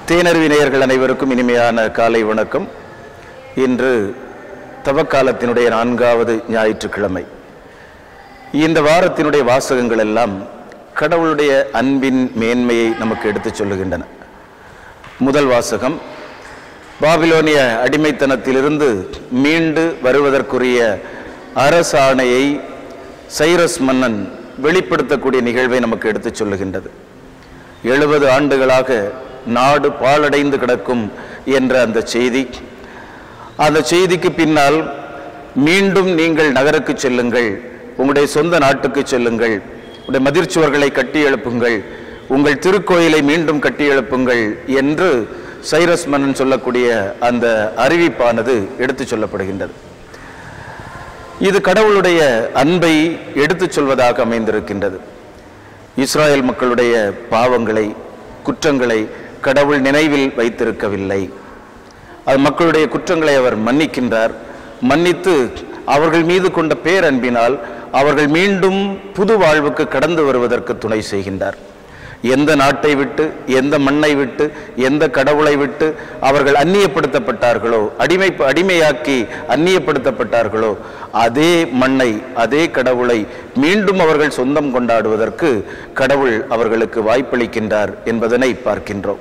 தேனருவி நேயர்கள் அனைவருக்கும் இனிமையான காலை வணக்கம் இன்று தவக்காலத்தினுடைய நான்காவது ஞாயிற்றுக்கிழமை இந்த வாரத்தினுடைய வாசகங்கள் எல்லாம் கடவுளுடைய அன்பின் மேன்மையை நமக்கு எடுத்துச் சொல்லுகின்றன முதல் வாசகம் பாபிலோனிய அடிமைத்தனத்திலிருந்து மீண்டு வருவதற்குரிய அரசாணையை சைரஸ் மன்னன் வெளிப்படுத்தக்கூடிய நிகழ்வை நமக்கு எடுத்துச் சொல்லுகின்றது எழுபது ஆண்டுகளாக நாடு பாழடைந்து கிடக்கும் என்ற அந்த செய்தி அந்த செய்திக்கு பின்னால் மீண்டும் நீங்கள் நகருக்கு செல்லுங்கள் உங்களுடைய சொந்த நாட்டுக்கு செல்லுங்கள் உங்களுடைய மதிர்ச்சுவர்களை கட்டி எழுப்புங்கள் உங்கள் திருக்கோயிலை மீண்டும் கட்டி எழுப்புங்கள் என்று சைரஸ் மன்னன் சொல்லக்கூடிய அந்த அறிவிப்பானது எடுத்துச் சொல்லப்படுகின்றது இது கடவுளுடைய அன்பை எடுத்துச் சொல்வதாக அமைந்திருக்கின்றது இஸ்ராயேல் மக்களுடைய பாவங்களை குற்றங்களை கடவுள் நினைவில் வைத்திருக்கவில்லை அது மக்களுடைய குற்றங்களை அவர் மன்னிக்கின்றார் மன்னித்து அவர்கள் மீது கொண்ட பேரன்பினால் அவர்கள் மீண்டும் புது வாழ்வுக்கு கடந்து வருவதற்கு துணை செய்கின்றார் எந்த நாட்டை விட்டு எந்த மண்ணை விட்டு எந்த கடவுளை விட்டு அவர்கள் அந்நியப்படுத்தப்பட்டார்களோ அடிமை அடிமையாக்கி அந்நியப்படுத்தப்பட்டார்களோ அதே மண்ணை அதே கடவுளை மீண்டும் அவர்கள் சொந்தம் கொண்டாடுவதற்கு கடவுள் அவர்களுக்கு வாய்ப்பளிக்கின்றார் என்பதனை பார்க்கின்றோம்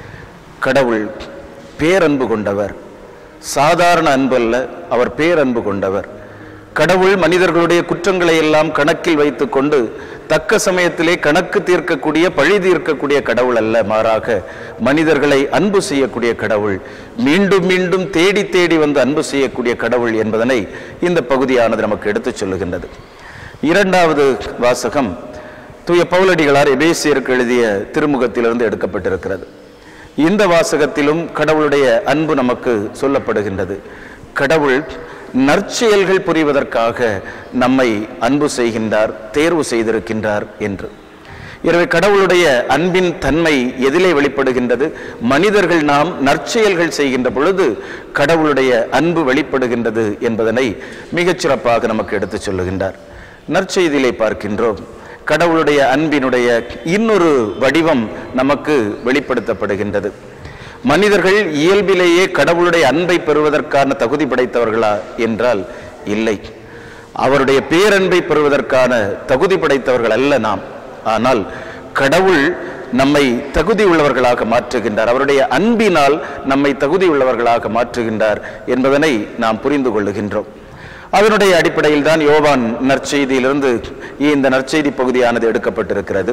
கடவுள் பேரன்பு கொண்டவர் சாதாரண அன்பு அல்ல அவர் பேரன்பு கொண்டவர் கடவுள் மனிதர்களுடைய குற்றங்களை எல்லாம் கணக்கில் வைத்துக்கொண்டு தக்க சமயத்திலே கணக்கு தீர்க்கக்கூடிய பழி தீர்க்கக்கூடிய கடவுள் அல்ல மாறாக மனிதர்களை அன்பு செய்யக்கூடிய கடவுள் மீண்டும் மீண்டும் தேடி தேடி வந்து அன்பு செய்யக்கூடிய கடவுள் என்பதனை இந்த பகுதியானது நமக்கு எடுத்துச் சொல்லுகின்றது இரண்டாவது வாசகம் தூய பவுலடிகளார் எபேசியருக்கு எழுதிய திருமுகத்திலிருந்து எடுக்கப்பட்டிருக்கிறது இந்த வாசகத்திலும் கடவுளுடைய அன்பு நமக்கு சொல்லப்படுகின்றது கடவுள் நற்செயல்கள் புரிவதற்காக நம்மை அன்பு செய்கின்றார் தேர்வு செய்திருக்கின்றார் என்று எனவே கடவுளுடைய அன்பின் தன்மை எதிலே வெளிப்படுகின்றது மனிதர்கள் நாம் நற்செயல்கள் செய்கின்ற பொழுது கடவுளுடைய அன்பு வெளிப்படுகின்றது என்பதனை மிகச் சிறப்பாக நமக்கு எடுத்துச் சொல்லுகின்றார் நற்செய்தியிலே பார்க்கின்றோம் கடவுளுடைய அன்பினுடைய இன்னொரு வடிவம் நமக்கு வெளிப்படுத்தப்படுகின்றது மனிதர்கள் இயல்பிலேயே கடவுளுடைய அன்பை பெறுவதற்கான தகுதி படைத்தவர்களா என்றால் இல்லை அவருடைய பேரன்பை பெறுவதற்கான தகுதி படைத்தவர்கள் அல்ல நாம் ஆனால் கடவுள் நம்மை தகுதி உள்ளவர்களாக மாற்றுகின்றார் அவருடைய அன்பினால் நம்மை தகுதி உள்ளவர்களாக மாற்றுகின்றார் என்பதனை நாம் புரிந்து கொள்ளுகின்றோம் அதனுடைய அடிப்படையில் தான் யோவான் நற்செய்தியிலிருந்து இந்த நற்செய்தி பகுதியானது எடுக்கப்பட்டிருக்கிறது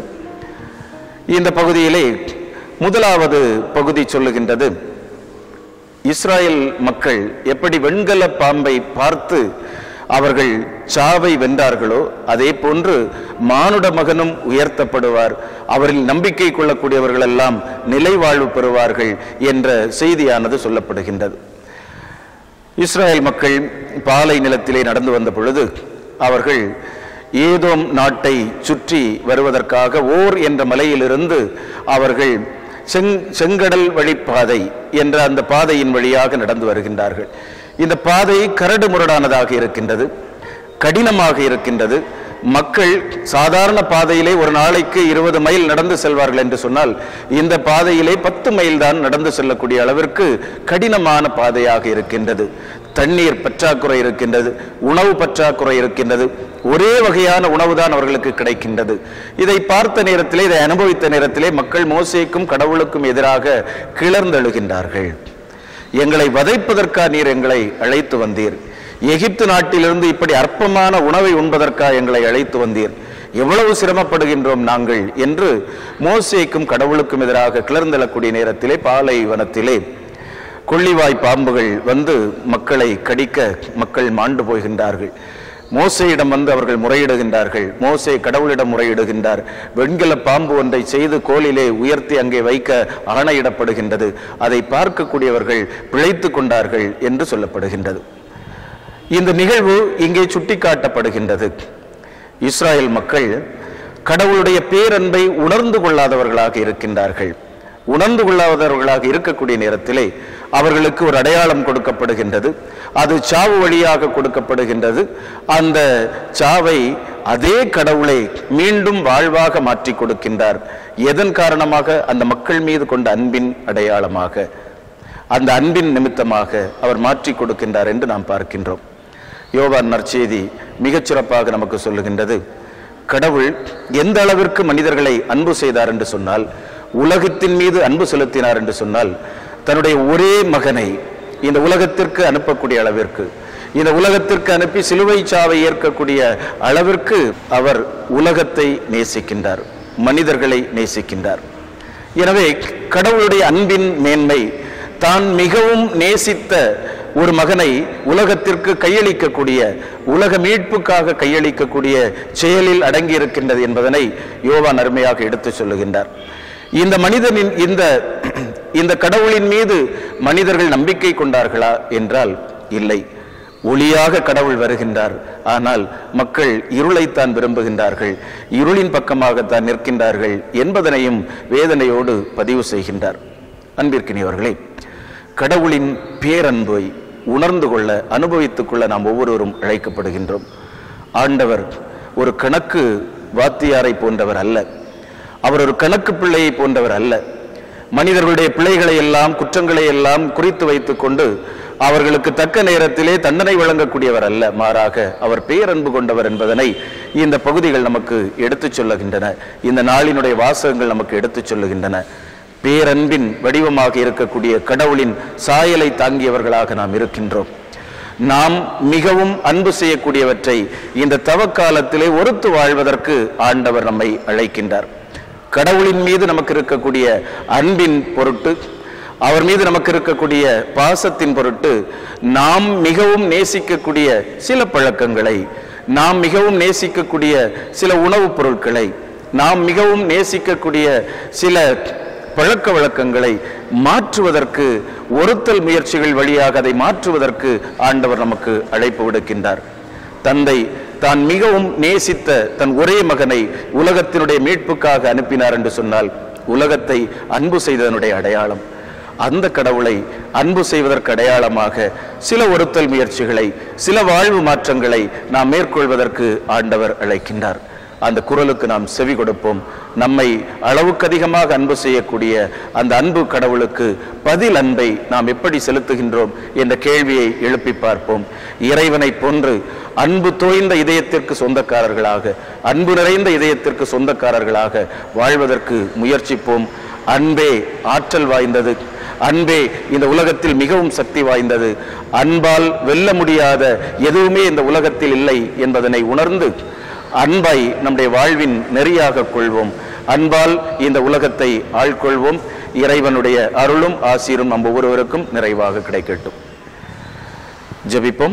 இந்த பகுதியிலே முதலாவது பகுதி சொல்லுகின்றது இஸ்ராயல் மக்கள் எப்படி வெண்கல பாம்பை பார்த்து அவர்கள் சாவை வென்றார்களோ அதே போன்று மானுட மகனும் உயர்த்தப்படுவார் அவரில் நம்பிக்கை கொள்ளக்கூடியவர்கள் எல்லாம் நிலைவாழ்வு பெறுவார்கள் என்ற செய்தியானது சொல்லப்படுகின்றது இஸ்ராயல் மக்கள் பாலை நிலத்திலே நடந்து வந்த பொழுது அவர்கள் ஏதோம் நாட்டை சுற்றி வருவதற்காக ஓர் என்ற மலையிலிருந்து அவர்கள் செங் செங்கடல் வழிப்பாதை என்ற அந்த பாதையின் வழியாக நடந்து வருகின்றார்கள் இந்த பாதை கரடு முரடானதாக இருக்கின்றது கடினமாக இருக்கின்றது மக்கள் சாதாரண பாதையிலே ஒரு நாளைக்கு இருபது மைல் நடந்து செல்வார்கள் என்று சொன்னால் இந்த பாதையிலே பத்து மைல் தான் நடந்து செல்லக்கூடிய அளவிற்கு கடினமான பாதையாக இருக்கின்றது தண்ணீர் பற்றாக்குறை இருக்கின்றது உணவு பற்றாக்குறை இருக்கின்றது ஒரே வகையான உணவு தான் அவர்களுக்கு கிடைக்கின்றது இதை பார்த்த நேரத்திலே இதை அனுபவித்த நேரத்திலே மக்கள் மோசேக்கும் கடவுளுக்கும் எதிராக கிளர்ந்தெழுகின்றார்கள் எங்களை வதைப்பதற்கா நீர் எங்களை அழைத்து வந்தீர் எகிப்து நாட்டிலிருந்து இப்படி அற்பமான உணவை உண்பதற்கா எங்களை அழைத்து வந்தீர் எவ்வளவு சிரமப்படுகின்றோம் நாங்கள் என்று மோசேக்கும் கடவுளுக்கும் எதிராக கிளர்ந்தெழக்கூடிய நேரத்திலே பாலை வனத்திலே கொள்ளிவாய் பாம்புகள் வந்து மக்களை கடிக்க மக்கள் மாண்டு போகின்றார்கள் மோசையிடம் வந்து அவர்கள் முறையிடுகின்றார்கள் மோசே கடவுளிடம் முறையிடுகின்றார் வெண்கல பாம்பு ஒன்றை செய்து கோலிலே உயர்த்தி அங்கே வைக்க ஆணையிடப்படுகின்றது அதை பார்க்கக்கூடியவர்கள் பிழைத்து கொண்டார்கள் என்று சொல்லப்படுகின்றது இந்த நிகழ்வு இங்கே சுட்டிக்காட்டப்படுகின்றது இஸ்ராயல் மக்கள் கடவுளுடைய பேரன்பை உணர்ந்து கொள்ளாதவர்களாக இருக்கின்றார்கள் உணர்ந்து கொள்ளாதவர்களாக இருக்கக்கூடிய நேரத்திலே அவர்களுக்கு ஒரு அடையாளம் கொடுக்கப்படுகின்றது அது சாவு வழியாக கொடுக்கப்படுகின்றது அந்த சாவை அதே கடவுளை மீண்டும் வாழ்வாக மாற்றி கொடுக்கின்றார் எதன் காரணமாக அந்த மக்கள் மீது கொண்ட அன்பின் அடையாளமாக அந்த அன்பின் நிமித்தமாக அவர் மாற்றி கொடுக்கின்றார் என்று நாம் பார்க்கின்றோம் யோவான் நற்செய்தி மிகச் சிறப்பாக நமக்கு சொல்லுகின்றது கடவுள் எந்த அளவிற்கு மனிதர்களை அன்பு செய்தார் என்று சொன்னால் உலகத்தின் மீது அன்பு செலுத்தினார் என்று சொன்னால் தன்னுடைய ஒரே மகனை இந்த உலகத்திற்கு அனுப்பக்கூடிய அளவிற்கு இந்த உலகத்திற்கு அனுப்பி சிலுவை சாவை ஏற்கக்கூடிய அளவிற்கு அவர் உலகத்தை நேசிக்கின்றார் மனிதர்களை நேசிக்கின்றார் எனவே கடவுளுடைய அன்பின் மேன்மை தான் மிகவும் நேசித்த ஒரு மகனை உலகத்திற்கு கையளிக்கக்கூடிய உலக மீட்புக்காக கையளிக்கக்கூடிய செயலில் அடங்கி இருக்கின்றது என்பதனை யோவான் அருமையாக எடுத்துச் சொல்லுகின்றார் இந்த மனிதனின் இந்த இந்த கடவுளின் மீது மனிதர்கள் நம்பிக்கை கொண்டார்களா என்றால் இல்லை ஒளியாக கடவுள் வருகின்றார் ஆனால் மக்கள் இருளைத்தான் விரும்புகின்றார்கள் இருளின் பக்கமாகத்தான் நிற்கின்றார்கள் என்பதனையும் வேதனையோடு பதிவு செய்கின்றார் அன்பிற்கினியவர்களே கடவுளின் பேரன்பை உணர்ந்து கொள்ள அனுபவித்துக் கொள்ள நாம் ஒவ்வொருவரும் அழைக்கப்படுகின்றோம் ஆண்டவர் ஒரு கணக்கு வாத்தியாரை போன்றவர் அல்ல அவர் ஒரு கணக்கு பிள்ளையை போன்றவர் அல்ல மனிதர்களுடைய பிழைகளை எல்லாம் குற்றங்களை எல்லாம் குறித்து வைத்துக் கொண்டு அவர்களுக்கு தக்க நேரத்திலே தண்டனை வழங்கக்கூடியவர் அல்ல மாறாக அவர் பேரன்பு கொண்டவர் என்பதனை இந்த பகுதிகள் நமக்கு எடுத்துச் சொல்லுகின்றன இந்த நாளினுடைய வாசகங்கள் நமக்கு எடுத்துச் சொல்லுகின்றன பேரன்பின் வடிவமாக இருக்கக்கூடிய கடவுளின் சாயலை தாங்கியவர்களாக நாம் இருக்கின்றோம் நாம் மிகவும் அன்பு செய்யக்கூடியவற்றை இந்த தவக்காலத்திலே ஒருத்து வாழ்வதற்கு ஆண்டவர் நம்மை அழைக்கின்றார் கடவுளின் மீது நமக்கு இருக்கக்கூடிய அன்பின் பொருட்டு அவர் மீது நமக்கு இருக்கக்கூடிய பாசத்தின் பொருட்டு நாம் மிகவும் நேசிக்கக்கூடிய சில பழக்கங்களை நாம் மிகவும் நேசிக்கக்கூடிய சில உணவுப் பொருட்களை நாம் மிகவும் நேசிக்கக்கூடிய சில பழக்க வழக்கங்களை மாற்றுவதற்கு ஒருத்தல் முயற்சிகள் வழியாக அதை மாற்றுவதற்கு ஆண்டவர் நமக்கு அழைப்பு விடுக்கின்றார் தந்தை தான் மிகவும் நேசித்த தன் ஒரே மகனை உலகத்தினுடைய மீட்புக்காக அனுப்பினார் என்று சொன்னால் உலகத்தை அன்பு செய்ததனுடைய அடையாளம் அந்த கடவுளை அன்பு செய்வதற்கு அடையாளமாக சில ஒருத்தல் முயற்சிகளை சில வாழ்வு மாற்றங்களை நாம் மேற்கொள்வதற்கு ஆண்டவர் அழைக்கின்றார் அந்த குரலுக்கு நாம் செவி கொடுப்போம் நம்மை அளவுக்கு அதிகமாக அன்பு செய்யக்கூடிய அந்த அன்பு கடவுளுக்கு பதில் அன்பை நாம் எப்படி செலுத்துகின்றோம் என்ற கேள்வியை எழுப்பி பார்ப்போம் இறைவனை போன்று அன்பு தோய்ந்த இதயத்திற்கு சொந்தக்காரர்களாக அன்பு நிறைந்த இதயத்திற்கு சொந்தக்காரர்களாக வாழ்வதற்கு முயற்சிப்போம் அன்பே ஆற்றல் வாய்ந்தது அன்பே இந்த உலகத்தில் மிகவும் சக்தி வாய்ந்தது அன்பால் வெல்ல முடியாத எதுவுமே இந்த உலகத்தில் இல்லை என்பதனை உணர்ந்து அன்பை நம்முடைய வாழ்வின் நெறியாக கொள்வோம் அன்பால் இந்த உலகத்தை ஆள்கொள்வோம் இறைவனுடைய அருளும் ஆசீரும் நம் ஒவ்வொருவருக்கும் நிறைவாக கிடைக்கட்டும் ஜெபிப்போம்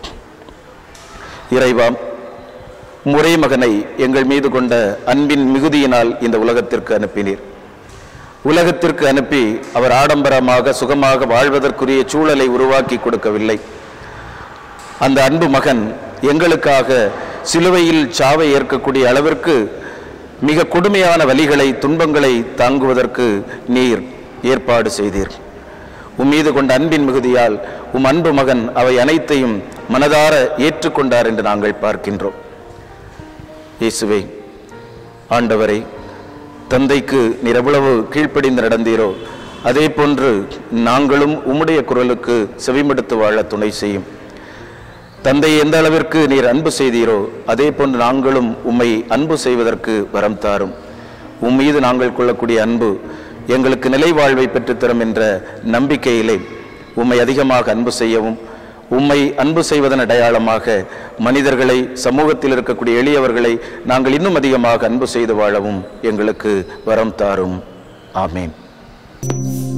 இறைவா முறை மகனை எங்கள் மீது கொண்ட அன்பின் மிகுதியினால் இந்த உலகத்திற்கு அனுப்பினீர் உலகத்திற்கு அனுப்பி அவர் ஆடம்பரமாக சுகமாக வாழ்வதற்குரிய சூழலை உருவாக்கி கொடுக்கவில்லை அந்த அன்பு மகன் எங்களுக்காக சிலுவையில் சாவை ஏற்கக்கூடிய அளவிற்கு மிக கொடுமையான வலிகளை துன்பங்களை தாங்குவதற்கு நீர் ஏற்பாடு செய்தீர் உம் மீது கொண்ட அன்பின் மிகுதியால் உம் அன்பு மகன் அவை அனைத்தையும் மனதார ஏற்றுக்கொண்டார் என்று நாங்கள் பார்க்கின்றோம் இயேசுவே ஆண்டவரை தந்தைக்கு நீர் எவ்வளவு கீழ்ப்படிந்து நடந்தீரோ அதே போன்று நாங்களும் உம்முடைய குரலுக்கு செவிமடுத்து வாழ துணை செய்யும் தந்தை எந்த அளவிற்கு நீர் அன்பு செய்தீரோ அதே போன்று நாங்களும் உம்மை அன்பு செய்வதற்கு வரம் தாரும் உம் மீது நாங்கள் கொள்ளக்கூடிய அன்பு எங்களுக்கு நிலை வாழ்வை பெற்றுத்தரும் என்ற நம்பிக்கையிலே உம்மை அதிகமாக அன்பு செய்யவும் உம்மை அன்பு செய்வதன் அடையாளமாக மனிதர்களை சமூகத்தில் இருக்கக்கூடிய எளியவர்களை நாங்கள் இன்னும் அதிகமாக அன்பு செய்து வாழவும் எங்களுக்கு வரம் தாரும் ஆமேன்